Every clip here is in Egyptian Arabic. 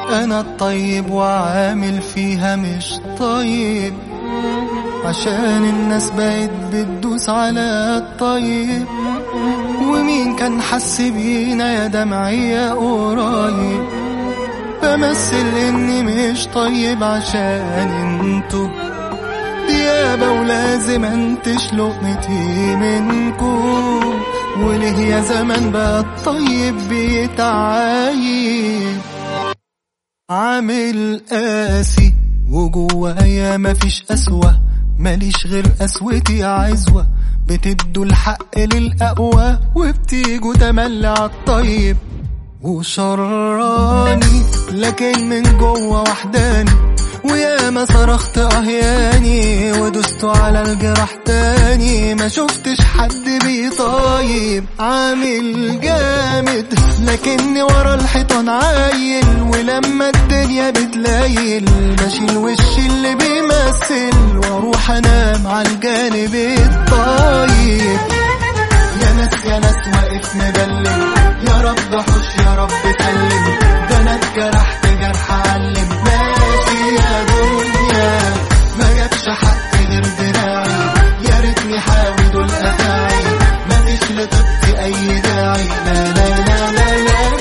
انا الطيب وعامل فيها مش طيب عشان الناس بقت بتدوس على الطيب ومين كان حس بينا يا دمعية قريب بمثل اني مش طيب عشان انتو ديابة ولازم انتش لقمتي منكو وليه يا زمان بقى الطيب بيتعايب عامل قاسي وجوايا مفيش قسوة ماليش غير قسوتي عزوة بتدوا الحق للأقوى وبتيجوا تملي عالطيب وشراني لكن من جوه وحداني ويا ما صرخت اهياني ودست على الجرح تاني ما شفتش حد بيطايب عامل جامد لكني ورا الحيطان عايل ولما الدنيا بتلايل بشيل وشي اللي بيمثل واروح انام على الجانب الطيب يا ناس يا ناس واقف مبلم يا رب حوش يا رب كلم ده انا اتجرحت جرح علم ماشي يا دنيا ما جابش حق غير دراعي يا ريتني حاوي دول افاعي مفيش لطبتي اي داعي لا لا لا لا لا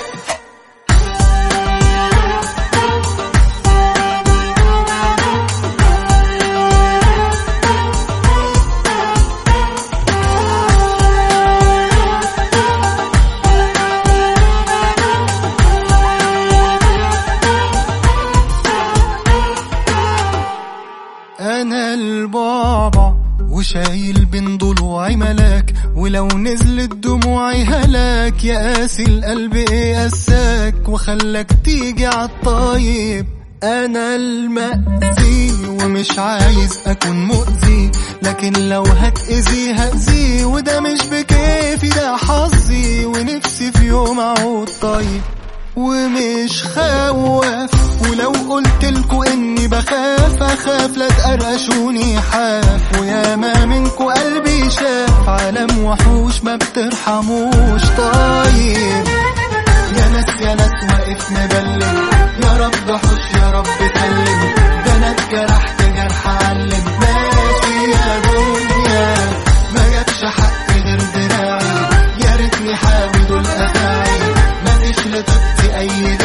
انا البابا وشايل بين ضلوعي ملاك ولو نزلت دموعي هلاك يا قاسي القلب ايه قساك وخلاك تيجي عالطيب انا المأذي ومش عايز اكون مؤذي لكن لو هتأذي هأذي وده مش بكيفي ده حظي ونفسي في يوم اعود طيب ومش خواف ولو قلت لكم اني بخاف اخاف لا تقرقشوني حاف ويا ما منكو قلبي شاف عالم وحوش ما بترحموش طيب يا ناس يا ناس واقف مبلم يا رب حوش يا رب كلم ده انا اتجرحت جرح علم ماشي يا دنيا ما جابش حق غير دراعي يا ريتني حاوي دول افاعي مفيش لطبتي اي